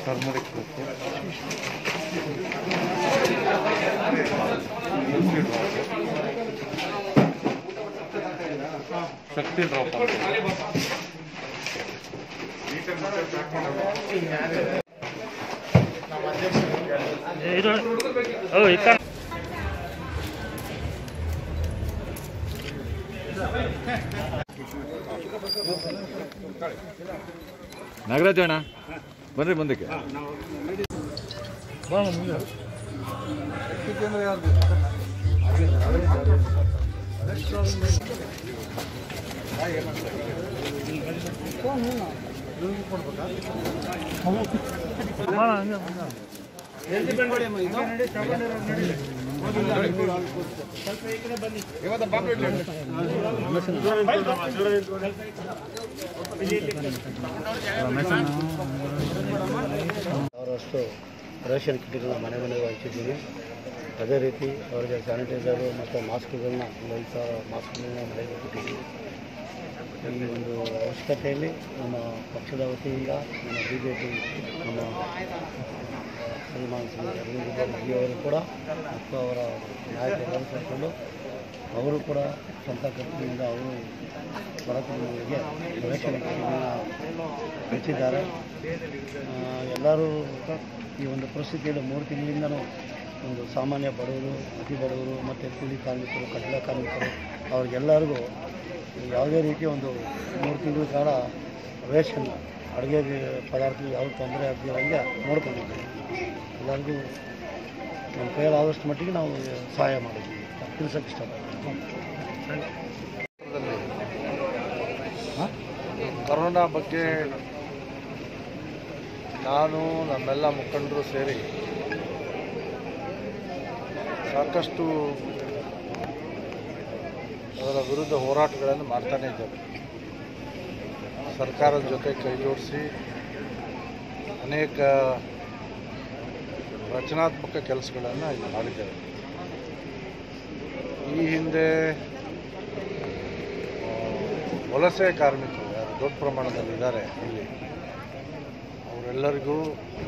Turmeric ಬೇಕು ಶಕ್ತಿ drop ಇದು ಓ ಈ ಕಡೆ ನಾಗರಾಜ್ ಅಣ್ಣ ಬನ್ರಿ ಮುಂದಕ್ಕೆ ಬಾಳ ಹಂಗೆ ಹಂಗೆ. ಅವರಷ್ಟು ರೇಷನ್ ಕಿಟ್ಗಳನ್ನ ಮನೆ ಮನೆಗೆ ಹಂಚಿದ್ದೀವಿ ಅದೇ ರೀತಿ ಅವರಿಗೆ ಸ್ಯಾನಿಟೈಸರು ಮತ್ತು ಮಾಸ್ಕ್ಗಳನ್ನ ಒಂದು ಐದು ಸಾವಿರ ಮಾಸ್ಕ್ಗಳನ್ನ ಮನೆಗೆ ಕೊಟ್ಟಿದ್ದೀವಿ ಈ ಒಂದು ಅವಶ್ಯಕತೆಯಲ್ಲಿ ನಮ್ಮ ಪಕ್ಷದ ವತಿಯಿಂದ ನಮ್ಮ ಬಿ ಜೆ ಪಿ ನಮ್ಮ ಶ್ರೀಮಾನ್ ಶ್ರೀ ಅರವಿಂದ್ ಗೆಜ್ಜಿ ಅವರು ಕೂಡ ಮತ್ತು ಅವರ ನಾಯಕರು ಸೇರಿಕೊಂಡು ಅವರು ಕೂಡ ಸ್ವಂತ ಖರ್ಚಿನಿಂದ ಅವರು ಬಡ ಕುಟುಂಬಗಳಿಗೆ ರೇಷನ್ ಕಿಟ್ಗಳನ್ನ ಹಂಚಿದ್ದಾರೆ ಆ, ಎಲ್ಲರೂ ಈ ಒಂದು ಪರಿಸ್ಥಿತಿಯಲ್ಲಿ ಮೂರು ತಿಂಗಳಿಂದನೂ ಒಂದು ಸಾಮಾನ್ಯ ಬಡವರು ಅತಿ ಬಡವರು ಮತ್ತು ಕೂಲಿ ಕಾರ್ಮಿಕರು ಕಟ್ಟಡ ಕಾರ್ಮಿಕರು ಅವ್ರಿಗೆಲ್ಲರಿಗೂ ಯಾವುದೇ ರೀತಿ ಒಂದು ಮೂರು ತಿಂಗಳ ಕಾಲ ರೇಷನ್ ಅಡುಗೆ ಪದಾರ್ಥ ಯಾವ ತೊಂದರೆ ಆಗದಿರಂಗೆ ನೋಡ್ಕೊಂಡಿದ್ದೀವಿ ಎಲ್ಲರಿಗೂ ನಮ್ಮ ಕೈಯಲ್ಲಾದಷ್ಟು ಮಟ್ಟಿಗೆ ನಾವು ಸಹಾಯ ಮಾಡಿದ್ದೀವಿ ತಿಳಿಸೋಕೆ ಇಷ್ಟಪಡ್ತೀನಿ ಕರೋನಾ ಬಗ್ಗೆ ನಾನು ನಮ್ಮೆಲ್ಲ ಮುಖಂಡರು ಸೇರಿ ಸಾಕಷ್ಟು ಅದರ ವಿರುದ್ಧ ಹೋರಾಟಗಳನ್ನು ಮಾಡ್ತಾನೇ ಇದ್ದೇವೆ ಸರ್ಕಾರದ ಜೊತೆ ಕೈ ಜೋಡಿಸಿ ಅನೇಕ ರಚನಾತ್ಮಕ ಕೆಲಸಗಳನ್ನು ಇಲ್ಲಿ ಮಾಡಿದ್ದೇವೆ ಈ ಹಿಂದೆ ಆ, ವಲಸೆ ಕಾರ್ಮಿಕರು ಯಾರು ದೊಡ್ಡ ಪ್ರಮಾಣದಲ್ಲಿ ಇದ್ದಾರೆ ಇಲ್ಲಿ ಅವರೆಲ್ಲರಿಗೂ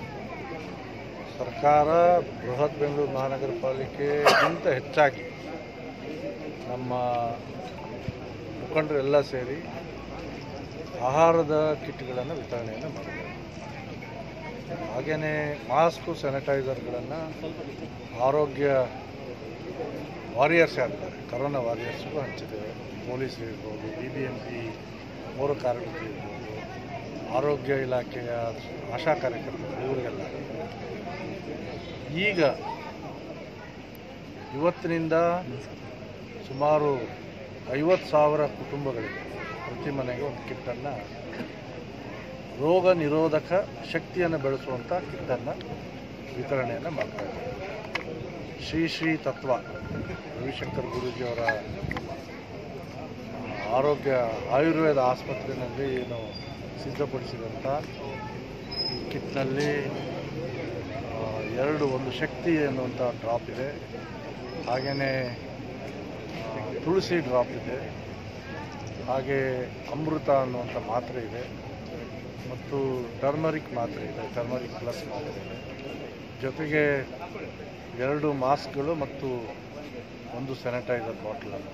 ಸರ್ಕಾರ ಬೃಹತ್ ಬೆಂಗಳೂರು ಮಹಾನಗರ ಪಾಲಿಕೆಗಿಂತ ಹೆಚ್ಚಾಗಿ ನಮ್ಮ ಮುಖಂಡರೆಲ್ಲ ಸೇರಿ ಆಹಾರದ ಕಿಟ್ಗಳನ್ನು ವಿತರಣೆಯನ್ನು ಮಾಡಿದ್ದಾರೆ ಹಾಗೆಯೇ ಮಾಸ್ಕು ಸ್ಯಾನಿಟೈಸರ್ಗಳನ್ನು ಆರೋಗ್ಯ ವಾರಿಯರ್ಸ್ ಯಾರಿದ್ದಾರೆ ಕರೋನಾ ವಾರಿಯರ್ಸ್ಗೂ ಹಂಚಿದ್ದೇವೆ ಪೊಲೀಸರು ಇರ್ಬೋದು ಬಿ ಬಿ ಎಂ ಪಿ ಪೌರ ಕಾರ್ಮಿಕರು ಇರ್ಬೋದು ಆರೋಗ್ಯ ಇಲಾಖೆಯ ಆಶಾ ಕಾರ್ಯಕರ್ತರು ಇವರಿಗೆಲ್ಲ ಈಗ ಇವತ್ತಿನಿಂದ ಸುಮಾರು ಐವತ್ತು ಸಾವಿರ ಕುಟುಂಬಗಳಿಗೆ ಪ್ರತಿ ಮನೆಗೆ ಒಂದು ಕಿಟ್ಟನ್ನು ರೋಗ ನಿರೋಧಕ ಶಕ್ತಿಯನ್ನು ಬೆಳೆಸುವಂಥ ಕಿಟ್ಟನ್ನು ವಿತರಣೆಯನ್ನು ಮಾಡ್ತಾ ಇದ್ದಾರೆ ಶ್ರೀ ಶ್ರೀ ತತ್ವ ರವಿಶಂಕರ್ ಗುರೂಜಿಯವರ ಆರೋಗ್ಯ ಆಯುರ್ವೇದ ಆಸ್ಪತ್ರೆಯಲ್ಲಿ ಏನು ಸಿದ್ಧಪಡಿಸಿದಂಥ ಈ ಕಿಟ್ನಲ್ಲಿ ಆ, ಎರಡು ಒಂದು ಶಕ್ತಿ ಎನ್ನುವಂಥ ಡ್ರಾಪ್ ಇದೆ ಹಾಗೆಯೇ ತುಳಸಿ ಡ್ರಾಪ್ ಇದೆ ಹಾಗೆ ಅಮೃತ ಅನ್ನುವಂಥ ಮಾತ್ರೆ ಇದೆ ಮತ್ತು ಟರ್ಮರಿಕ್ ಮಾತ್ರೆ ಇದೆ ಟರ್ಮರಿಕ್ ಪ್ಲಸ್ ಮಾತ್ರೆ ಇದೆ ಜೊತೆಗೆ ಎರಡು ಮಾಸ್ಕ್ಗಳು ಮತ್ತು ಒಂದು ಸ್ಯಾನಿಟೈಸರ್ ಬಾಟ್ಲನ್ನು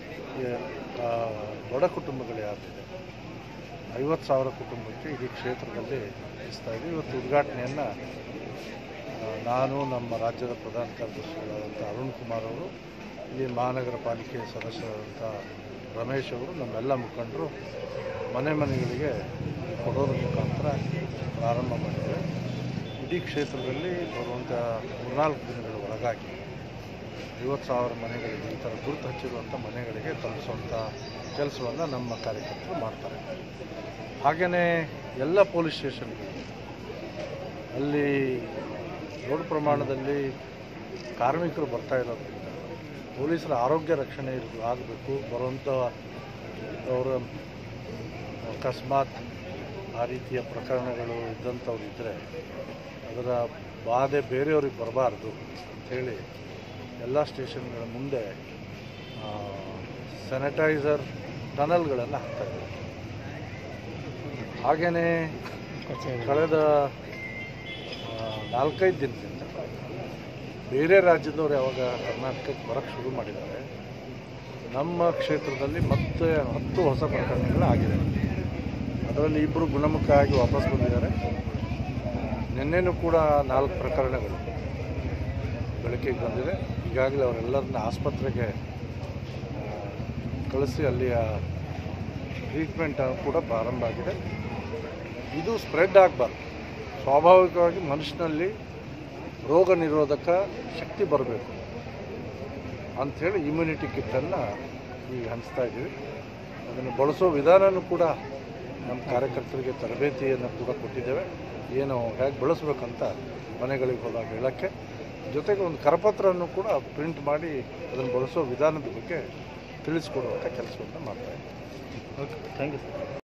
ಬಡ ಕುಟುಂಬಗಳು ಯಾರಿದೆ ಐವತ್ತು ಸಾವಿರ ಕುಟುಂಬಕ್ಕೆ ಇಡೀ ಕ್ಷೇತ್ರದಲ್ಲಿ ಇಸ್ತಾ ಇದ್ದೀವಿ ಇವತ್ತು ಉದ್ಘಾಟನೆಯನ್ನು ನಾನು ನಮ್ಮ ರಾಜ್ಯದ ಪ್ರಧಾನ ಕಾರ್ಯದರ್ಶಿಗಳಾದಂಥ ಅರುಣ್ ಕುಮಾರ್ ಅವರು ಇಲ್ಲಿ ಮಹಾನಗರ ಪಾಲಿಕೆ ಸದಸ್ಯರಾದಂಥ ರಮೇಶ್ ಅವರು ನಮ್ಮೆಲ್ಲ ಮುಖಂಡರು ಮನೆ ಮನೆಗಳಿಗೆ ಕೊಡೋದ್ರ ಮುಖಾಂತರ ಪ್ರಾರಂಭ ಮಾಡಿದ್ದೇವೆ ಇಡೀ ಕ್ಷೇತ್ರದಲ್ಲಿ ಬರುವಂಥ ಮೂರ್ನಾಲ್ಕು ದಿನಗಳ ಒಳಗಾಗಿ ಐವತ್ತು ಸಾವಿರ ಮನೆಗಳಿಗೆ ಈ ಥರ ಗುರುತು ಹಚ್ಚಿರುವಂಥ ಮನೆಗಳಿಗೆ ತಲುಪಿಸುವಂಥ ಕೆಲಸವನ್ನು ನಮ್ಮ ಕಾರ್ಯಕರ್ತರು ಮಾಡ್ತಾರೆ ಹಾಗೆಯೇ ಎಲ್ಲ ಪೊಲೀಸ್ ಸ್ಟೇಷನ್ಗಳು ಅಲ್ಲಿ ದೊಡ್ಡ ಪ್ರಮಾಣದಲ್ಲಿ ಕಾರ್ಮಿಕರು ಬರ್ತಾ ಇರೋದ್ರಿಂದ ಪೊಲೀಸರ ಆರೋಗ್ಯ ರಕ್ಷಣೆ ಇರ್- ಆಗಬೇಕು ಬರುವಂಥ ಅವರ ಅಕಸ್ಮಾತ್ ಆ ರೀತಿಯ ಪ್ರಕರಣಗಳು ಇದ್ದಂಥವ್ರು ಇದ್ದರೆ ಅದರ ಬಾಧೆ ಬೇರೆಯವ್ರಿಗೆ ಬರಬಾರ್ದು ಅಂಥೇಳಿ ಎಲ್ಲ ಸ್ಟೇಷನ್ಗಳ ಮುಂದೆ ಸ್ಯಾನಿಟೈಸರ್ ಟನಲ್ಗಳನ್ನು ಹಾಕ್ತಾಯಿದ್ದಾರೆ ಹಾಗೆಯೇ ಕಳೆದ ನಾಲ್ಕೈದು ದಿನದಿಂದ ಬೇರೆ ರಾಜ್ಯದವ್ರು ಯಾವಾಗ ಕರ್ನಾಟಕಕ್ಕೆ ಬರೋಕ್ಕೆ ಶುರು ಮಾಡಿದ್ದಾರೆ ನಮ್ಮ ಕ್ಷೇತ್ರದಲ್ಲಿ ಮತ್ತೆ ಹತ್ತು ಹೊಸ ಪ್ರಕರಣಗಳು ಆಗಿದೆ ಅದರಲ್ಲಿ ಇಬ್ಬರು ಗುಣಮುಖ ಆಗಿ ವಾಪಸ್ ಬಂದಿದ್ದಾರೆ ನಿನ್ನೆನೂ ಕೂಡ ನಾಲ್ಕು ಪ್ರಕರಣಗಳು ಬೆಳಕಿಗೆ ಬಂದಿದೆ ಈಗಾಗಲೇ ಅವರೆಲ್ಲರನ್ನ ಆಸ್ಪತ್ರೆಗೆ ಆ, ಕಳಿಸಿ ಅಲ್ಲಿಯ ಟ್ರೀಟ್ಮೆಂಟ್ ಕೂಡ ಪ್ರಾರಂಭ ಆಗಿದೆ ಇದು ಸ್ಪ್ರೆಡ್ ಆಗಬಾರ್ದು ಸ್ವಾಭಾವಿಕವಾಗಿ ಮನುಷ್ಯನಲ್ಲಿ ರೋಗ ನಿರೋಧಕ ಶಕ್ತಿ ಬರಬೇಕು ಅಂಥೇಳಿ ಇಮ್ಯುನಿಟಿ ಕಿಟ್ಟನ್ನು ಈಗ ಹಂಚ್ತಾ ಇದ್ದೀವಿ ಅದನ್ನು ಬಳಸೋ ವಿಧಾನನೂ ಕೂಡ ನಮ್ಮ ಕಾರ್ಯಕರ್ತರಿಗೆ ತರಬೇತಿಯನ್ನು ಕೂಡ ಕೊಟ್ಟಿದ್ದೇವೆ ಏನು ಹೇಗೆ ಬಳಸ್ಬೇಕಂತ ಮನೆಗಳಿಗೆ ಹೋದಾಗ ಹೇಳೋಕ್ಕೆ ಜೊತೆಗೆ ಒಂದು ಕರಪತ್ರವನ್ನು ಕೂಡ ಪ್ರಿಂಟ್ ಮಾಡಿ ಅದನ್ನು ಬಳಸೋ ವಿಧಾನದ ಬಗ್ಗೆ ತಿಳಿಸ್ಕೊಡುವಂಥ ಕೆಲಸವನ್ನು ಮಾಡ್ತಾ ಇದ್ದೀವಿ ಓಕೆ ಥ್ಯಾಂಕ್ ಯು ಸರ್